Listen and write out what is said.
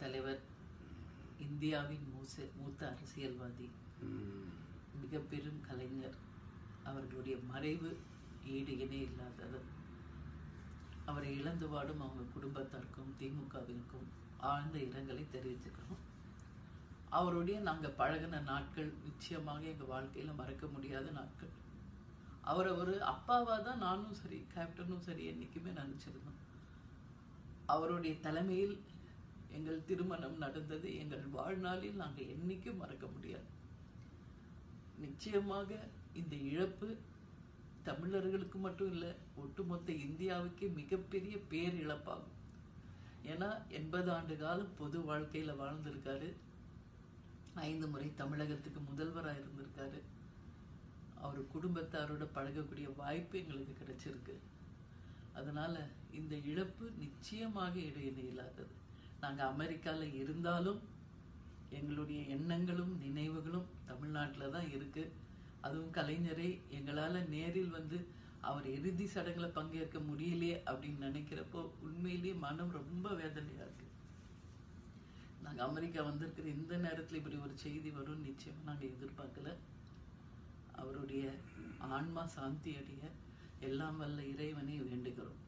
தலைவர் இந்தியாவின் மூச மூத்த அரசியல்வாதி ம். மிக பெரும் கலைஞர் அவர்களுடைய மறைவு ஈடு இணை இல்லாதது அவரை இழந்து வாடும் அவங்க குடும்பத்தாருக்கும் திமுகவிற்கும் ஆழ்ந்த இரங்கலை தெரிவிச்சுக்கிறோம் அவருடைய நாங்கள் பழகின நாட்கள் நிச்சயமாக எங்கள் வாழ்க்கையில் மறக்க முடியாத நாட்கள் அவரை ஒரு அப்பாவாக தான் நானும் சரி கேப்டனும் சரி என்றைக்குமே நினச்சிருந்தோம் அவருடைய தலைமையில் எங்கள் திருமணம் நடந்தது எங்கள் வாழ்நாளில் நாங்கள் என்னைக்கும் மறக்க முடியாது நிச்சயமாக இந்த இழப்பு தமிழர்களுக்கு மட்டும் இல்லை ஒட்டுமொத்த இந்தியாவுக்கே மிகப்பெரிய பேர் இழப்பாகும் ஏன்னா எண்பது ஆண்டு காலம் பொது வாழ்க்கையில வாழ்ந்திருக்காரு ஐந்து முறை தமிழகத்துக்கு முதல்வராக இருந்திருக்காரு அவர் குடும்பத்தாரோட பழகக்கூடிய வாய்ப்பு எங்களுக்கு கிடைச்சிருக்கு அதனால இந்த இழப்பு நிச்சயமாக இடையினை இல்லாதது நாங்க அமெரிக்கால இருந்தாலும் எங்களுடைய எண்ணங்களும் நினைவுகளும் தமிழ்நாட்டில் தான் இருக்கு அதுவும் கலைஞரை எங்களால் நேரில் வந்து அவர் இறுதி சடங்குல பங்கேற்க முடியலையே அப்படின்னு நினைக்கிறப்போ உண்மையிலேயே மனம் ரொம்ப வேதனையா இருக்கு நாங்க அமெரிக்கா வந்திருக்கிற இந்த நேரத்துல இப்படி ஒரு செய்தி வரும்னு நிச்சயம் நாங்க எதிர்பார்க்கல அவருடைய ஆன்மா சாந்தி அடைய எல்லாம் வல்ல இறைவனை வேண்டுகிறோம்